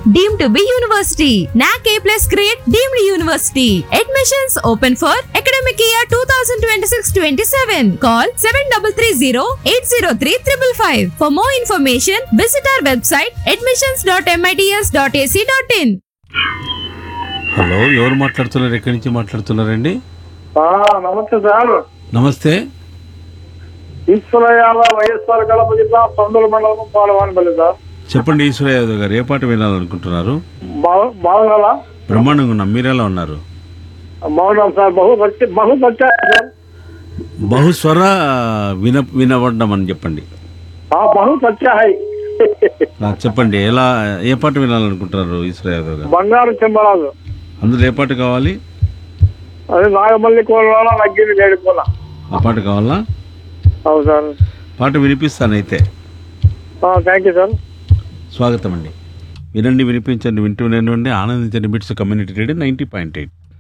deemed to be university. NAC A plus grade deemed university. Admissions open for academic year 2026-27. Call 7330-803-555. For more information, visit our website admissions.mits.ac.in. Hello ఎవరు మాట్లాడుతున్నారు ఎక్కడి నుంచి మాట్లాడుతున్నారండి ఆ, నమస్తే sir నమస్తే ఈశ్వర యాదవ్ వైఎస్ఆర్ కడప జిల్లా పందుల మండలం పాలవానిపల్లి సార్ చెప్పండి ఈశ్వర యాదవ్ గారు ఏ పాట వినాలనుకుంటున్నారు బాగు- బాగున్నారా బ్రహ్మాండంగా ఉన్నాం మీరెలా ఉన్నారు బాగున్నాం సార్ బహు సత్య బహు సత్యాయి సార్ బహుస్వర విన వినబడ్డం అని చెప్పండి ఆ, బహు సత్యాయి ఆ, చెప్పండి ఎలా ఏ పాట వినాలనుకుంటున్నారు ఈశ్వర యాదవ్ గారు బంగారు చెంబరాజు అందులో ఏ పాట కావాలి అది నాగమల్లి కోల నగ్గిరి వేడుకోల ఆ పాట కావాలా అవును సార్ పాట వినిపిస్తానైతే థ్యాంక్ యూ సార్ స్వాగతం అండి వినండి వినిపించండి వింటూనే ఉండి ఆనందించండి BITS community radio ninety point eight